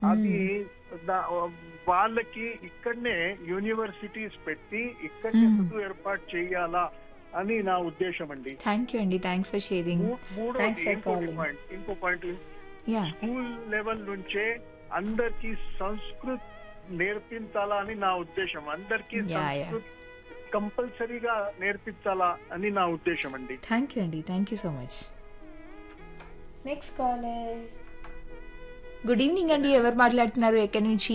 అది దా- వాళ్ళకి ఇక్కడనే యూనివర్సిటీస్ పెట్టి ఇక్కడనే మ్మ్. చదువు ఏర్పాటు చేయాలా అని నా ఉద్దేశం అండి థ్యాంక్ యూ అండి థ్యాంక్స్ ఫర్ షేరింగ్ మూ- మూడోది Thanks for ఇంకొక calling. పాయింట్ ఇంకో పాయింట్ యా స్కూల్ లెవెల్ నుంచే అందరికి సంస్కృత్ నేర్పించాలా అని నా ఉద్దేశం అందరికి Yeah, yeah. సంస్కృత్ కంపల్సరీగా నేర్పించాలా అని నా ఉద్దేశం అండి థ్యాంక్ యూ అండి thank you so much next caller good evening అండి ఎవరు మాట్లాడుతున్నారు ఎక్కడి నుంచి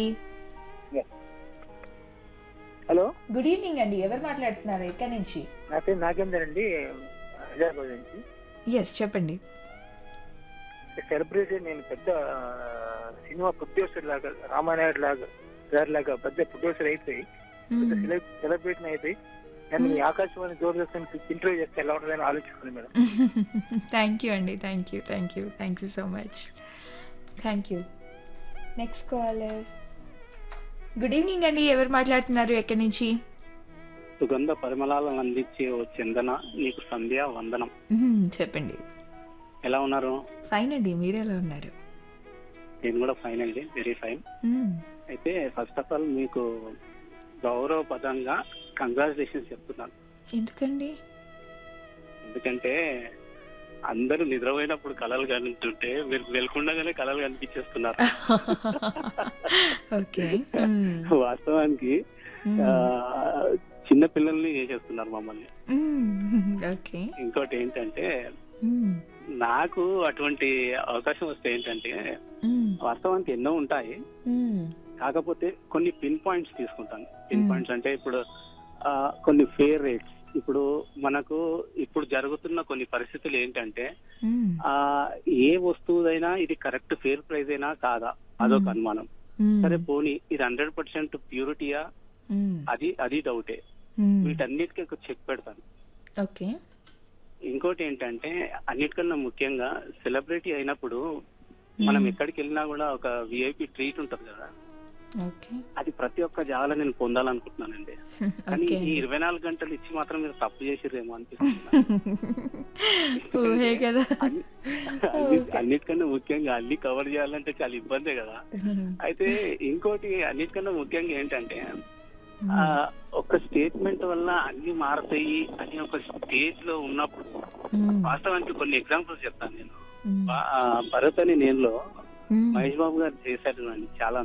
హలో గుడ్ ఈవినింగ్ అండి ఎవరు మాట్లాడుతున్నారు ఎక్కడి నుంచి నా పేరు నాగేందర్ అండి హైదరాబాద్ నుంచి ఎస్ చెప్పండి సెలబ్రిటీ నేను పెద్ద ఆ, సినిమా ప్రొడ్యూసర్ లాగా రామానాయుడు లాగా గారి లాగా పెద్ద ప్రొడ్యూసర్ అయిపోయి పెద్ద సెలబ్రిటీ అయిపోయి నేను ఈ ఆకాశవాణి దూరదర్శన్ ఇంటర్వ్యూ చేస్తే ఎలా ఉంటుందని ఆలోచిస్తున్నాను మేడం థ్యాంక్ యూ అండి thank you thank you thank you so much thank you next caller good evening అండి ఎవరు మాట్లాడుతున్నారు ఎక్కడి నుంచి సుగంధ పరిమళాలను అందించే ఓ చందన నీకు సంధ్య వందనం మ్మ్, చెప్పండి ఎలా ఉన్నారు ఫైన్ అండి మీరు ఎలా ఉన్నారు నేను కూడా ఫైన్ అండి వెరీ ఫైన్ మ్మ్. అయితే ఫస్ట్ ఆఫ్ ఆల్ మీకు గౌరవపదంగా కంగ్రాచులేషన్స్ చెప్తున్నాను ఎందుకండి ఎందుకంటే అందరూ నిద్రపోయినప్పుడు కళలు కనిపిస్తుంటే మీరు వెళ్తుండగానే కళలు కనిపించేస్తున్నారు ఓకే వాస్తవానికి ఆ, చిన్న పిల్లల్ని చేసేస్తున్నారు మమ్మల్ని ఓకే ఇంకోటి ఏంటంటే నాకు అటువంటి అవకాశం వస్తే ఏంటంటే వాస్తవానికి ఎన్నో ఉంటాయి కాకపోతే కొన్ని పిన్ పాయింట్స్ తీసుకుంటాను పిన్ Hmm. పాయింట్స్ అంటే ఇప్పుడు ఆ, కొన్ని ఫేర్ రేట్స్ ఇప్పుడు మనకు ఇప్పుడు జరుగుతున్న కొన్ని పరిస్థితులు ఏంటంటే ఆ ఏ వస్తువుదైనా ఇది కరెక్ట్ ఫేర్ ప్రైస్ అయినా కాదా అదొక అనుమానం సరే పోనీ ఇది హండ్రెడ్ పర్సెంట్ ప్యూరిటీయా అది అది డౌటే వీటన్నిటికీ ఒక చెక్ పెడతాను ఓకే ఇంకోటి ఏంటంటే అన్నిటికన్నా ముఖ్యంగా సెలబ్రిటీ అయినప్పుడు మనం ఎక్కడికి వెళ్ళినా కూడా ఒక విఐపి ట్రీట్ ఉంటది కదా ఓకే అది ప్రతి ఒక్క జాగాలో నేను పొందాలనుకుంటున్నానండి కానీ ఓకే ఈ ఇరవై నాలుగు గంటలు ఇచ్చి మాత్రం మీరు తప్పు చేసిరేమో అనిపిస్తుంది ఊహే కదా అన్ని- అన్ని- అన్నిటికన్నా ముఖ్యంగా అన్ని కవర్ చేయాలంటే చాలా ఇబ్బందే కదా అయితే ఇంకోటి అన్నిటికన్నా ముఖ్యంగా ఏంటంటే ఆ, ఒక స్టేట్మెంట్ వల్ల అన్ని మారతాయి అని ఒక స్టేజ్ లో ఉన్నప్పుడు వాస్తవానికి కొన్ని ఎగ్జాంపుల్స్ చెప్తాను నేను ఆ, భరత్ అని నేనులో మహేష్ బాబు గారు చేశారు అండి చాలా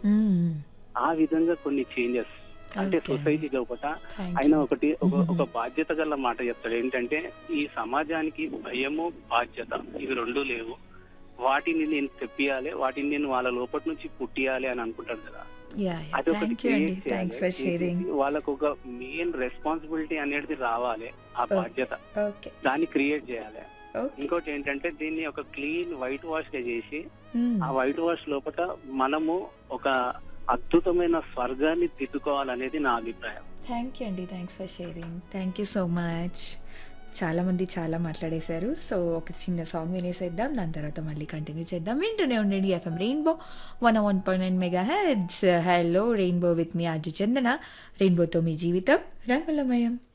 ఆ విధంగా కొన్ని చేంజెస్ అంటే Okay. సొసైటీ లోపల Thank ఆయన you. ఒకటి ఒక Mhm. ఒక బాధ్యత గల మాట చెప్తాడు ఏంటంటే ఈ సమాజానికి భయము బాధ్యత ఇవి రెండు లేవు వాటిని నేను తెప్పియాలి వాటిని నేను వాళ్ళ లోపల నుంచి పుట్టియాలి అని అనుకుంటాడు కదా యా అది ఒకటి థ్యాంక్ యూ అండి create థ్యాంక్స్ చేయాలి. ఫర్ షేరింగ్ చేసి వాళ్ళకు ఒక మెయిన్ రెస్పాన్సిబిలిటీ అనేది రావాలి ఆ Okay. బాధ్యత ఓకే దాన్ని క్రియేట్ చేయాలి ఓకే ఇంకోటి ఏంటంటే దీన్ని ఒక క్లీన్ వైట్ వాష్ గా చేసి ఆ వైట్ వాష్ లోపల మనము ఒక అద్భుతమైన స్వర్గాన్ని దిద్దుకోవాలనేది నా అభిప్రాయం థ్యాంక్ యూ అండి thanks for sharing thank you so much చాలా మంది చాలా మాట్లాడేశారు సో ఒక చిన్న సాంగ్ వినేసేద్దాం దాని తర్వాత మళ్ళీ కంటిన్యూ చేద్దాం వింటూనే ఉండండి FM Rainbow one one point nine megahertz hello Rainbow with me RJ Chandana రెయిన్బోతో మీ జీవితం రంగులమయం